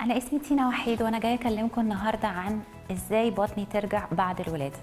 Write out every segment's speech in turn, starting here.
انا اسمي تينا وحيد وانا جايه اكلمكم النهارده عن ازاي بطني ترجع بعد الولاده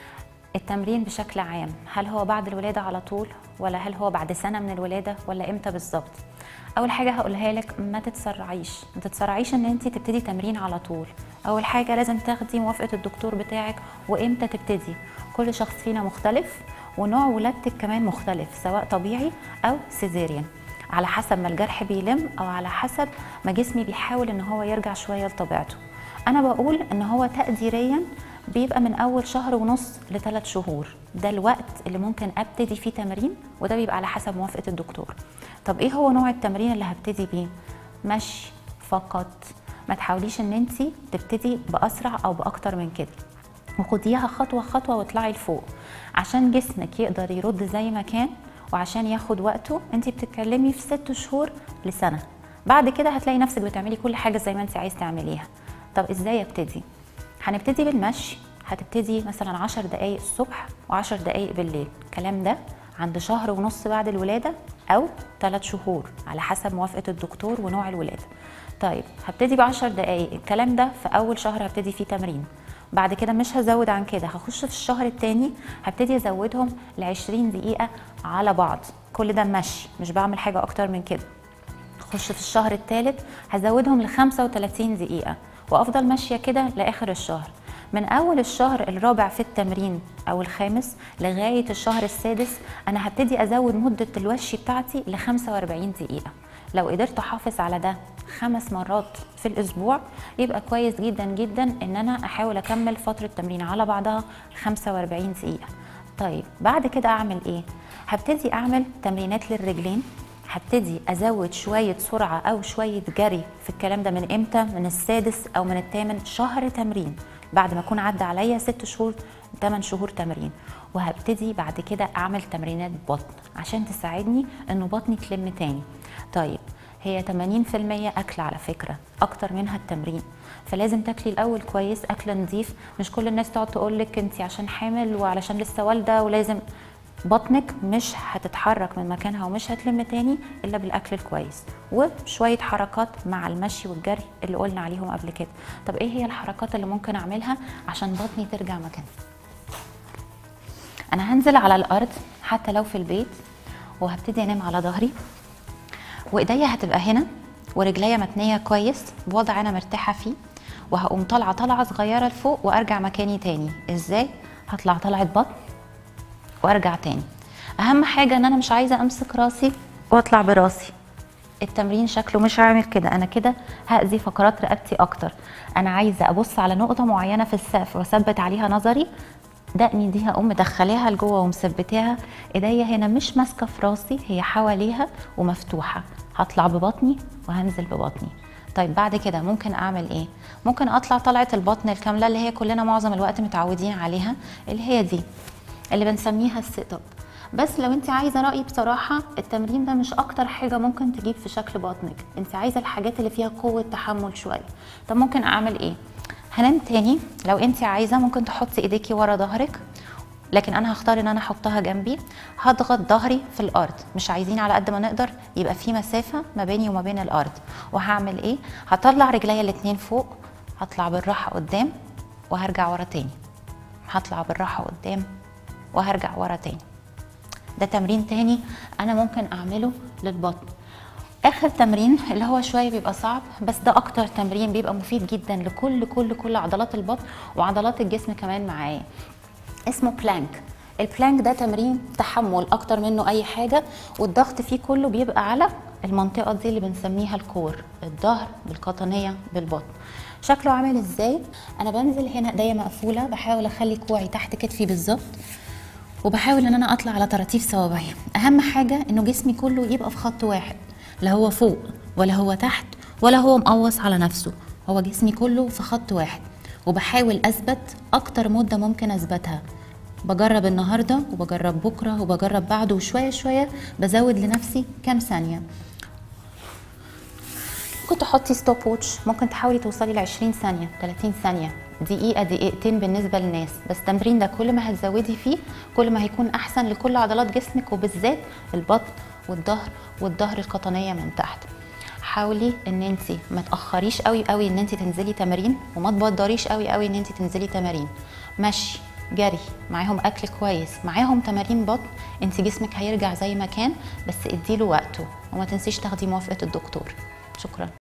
التمرين بشكل عام هل هو بعد الولاده على طول ولا هل هو بعد سنه من الولاده ولا امتى بالظبط اول حاجه هقولها لك ما تتسرعيش ما تتسرعيش ان انت تبتدي تمرين على طول اول حاجه لازم تاخدي موافقه الدكتور بتاعك وامتى تبتدي كل شخص فينا مختلف ونوع ولادتك كمان مختلف سواء طبيعي او سيزيريان على حسب ما الجرح بيلم او على حسب ما جسمي بيحاول ان هو يرجع شويه لطبيعته انا بقول ان هو تقديريا بيبقى من اول شهر ونص لثلاث شهور ده الوقت اللي ممكن ابتدي فيه تمرين وده بيبقى على حسب موافقه الدكتور طب ايه هو نوع التمرين اللي هبتدي بيه مشي فقط ما تحاوليش ان انت تبتدي باسرع او باكتر من كده وخديها خطوه خطوه واطلعي لفوق عشان جسمك يقدر يرد زي ما كان وعشان ياخد وقته انت بتتكلمي في ست شهور لسنه بعد كده هتلاقي نفسك بتعملي كل حاجه زي ما انت عايز تعمليها طب ازاي ابتدي هنبتدي بالمشي هتبتدي مثلا 10 دقايق الصبح و10 دقايق بالليل الكلام ده عند شهر ونص بعد الولاده او 3 شهور على حسب موافقه الدكتور ونوع الولاده طيب هبتدي ب 10 دقايق الكلام ده في اول شهر هبتدي فيه تمرين بعد كده مش هزود عن كده هخش في الشهر التاني هبتدي ازودهم ل 20 دقيقه على بعض كل ده مشي مش بعمل حاجه اكتر من كده اخش في الشهر الثالث هزودهم ل 35 دقيقه وافضل ماشيه كده لاخر الشهر من اول الشهر الرابع في التمرين او الخامس لغايه الشهر السادس انا هبتدي ازود مده الوش بتاعتي ل 45 دقيقه لو قدرت احافظ على ده خمس مرات في الاسبوع يبقى كويس جدا جدا ان انا احاول اكمل فتره تمرين على بعضها 45 دقيقه طيب بعد كده اعمل ايه هبتدي اعمل تمرينات للرجلين هبتدي ازود شويه سرعه او شويه جري في الكلام ده من امتى من السادس او من الثامن شهر تمرين بعد ما اكون عدى عليا ست شهور 8 شهور تمرين وهبتدي بعد كده اعمل تمرينات بطن عشان تساعدني انه بطني تلم تاني طيب هي 80% اكل على فكره اكتر منها التمرين فلازم تاكلي الاول كويس اكل نظيف مش كل الناس تقعد تقول لك انت عشان حامل وعلشان لسه والده ولازم بطنك مش هتتحرك من مكانها ومش هتلم تاني الا بالاكل الكويس وشويه حركات مع المشي والجري اللي قلنا عليهم قبل كده طب ايه هي الحركات اللي ممكن اعملها عشان بطني ترجع مكانها انا هنزل على الارض حتى لو في البيت وهبتدي انام على ظهري وايديا هتبقى هنا ورجليا متنيه كويس بوضع انا مرتاحه فيه وهقوم طالعه طلعه صغيره لفوق وارجع مكاني تاني ازاي هطلع طلعه بطن وارجع تاني اهم حاجه ان انا مش عايزه امسك راسي واطلع براسي التمرين شكله مش هعمل كده انا كده هاذي فقرات رقبتي اكتر انا عايزه ابص على نقطه معينه في السقف واثبت عليها نظري دقني دي هقوم مدخلاها لجوه ومثبتاها ايديا هنا مش ماسكه في راسي هي حواليها ومفتوحه هطلع ببطني وهنزل ببطني طيب بعد كده ممكن اعمل ايه ممكن اطلع طلعه البطن الكامله اللي هي كلنا معظم الوقت متعودين عليها اللي هي دي اللي بنسميها السيت اب بس لو انت عايزه رايي بصراحه التمرين ده مش اكتر حاجه ممكن تجيب في شكل بطنك انت عايزه الحاجات اللي فيها قوه تحمل شويه طب ممكن اعمل ايه هنام تاني لو انت عايزه ممكن تحطي ايديكي ورا ظهرك لكن انا هختار ان انا احطها جنبي هضغط ظهري في الارض مش عايزين على قد ما نقدر يبقى في مسافه ما بيني وما بين الارض وهعمل ايه هطلع رجليا الاتنين فوق هطلع بالراحه قدام وهرجع ورا تاني هطلع بالراحه قدام وهرجع ورا تاني ده تمرين تاني انا ممكن اعمله للبطن اخر تمرين اللي هو شويه بيبقى صعب بس ده اكتر تمرين بيبقى مفيد جدا لكل كل كل عضلات البطن وعضلات الجسم كمان معاه اسمه بلانك البلانك ده تمرين تحمل اكتر منه اي حاجه والضغط فيه كله بيبقى على المنطقه دي اللي بنسميها الكور الظهر بالقطنيه بالبطن شكله عامل ازاي انا بنزل هنا ايديا مقفوله بحاول اخلي كوعي تحت كتفي بالظبط وبحاول ان انا اطلع على طراطيف صوابعي اهم حاجه انه جسمي كله يبقى في خط واحد لا هو فوق ولا هو تحت ولا هو مقوص على نفسه هو جسمي كله في خط واحد وبحاول اثبت اكتر مده ممكن اثبتها بجرب النهارده وبجرب بكره وبجرب بعده وشويه شويه بزود لنفسي كام ثانيه ممكن تحطي ستوب ووتش ممكن تحاولي توصلي ل 20 ثانيه 30 ثانيه دقيقه دقيقتين بالنسبه للناس بس التمرين ده كل ما هتزودي فيه كل ما هيكون احسن لكل عضلات جسمك وبالذات البطن والظهر والظهر القطنيه من تحت حاولي ان انت ما تاخريش قوي قوي ان انت تنزلي تمارين وما تبدريش قوي قوي ان انت تنزلي تمارين مشي جري معاهم اكل كويس معاهم تمارين بطن انت جسمك هيرجع زي ما كان بس اديله وقته وما تنسيش تاخدي موافقه الدكتور شكرا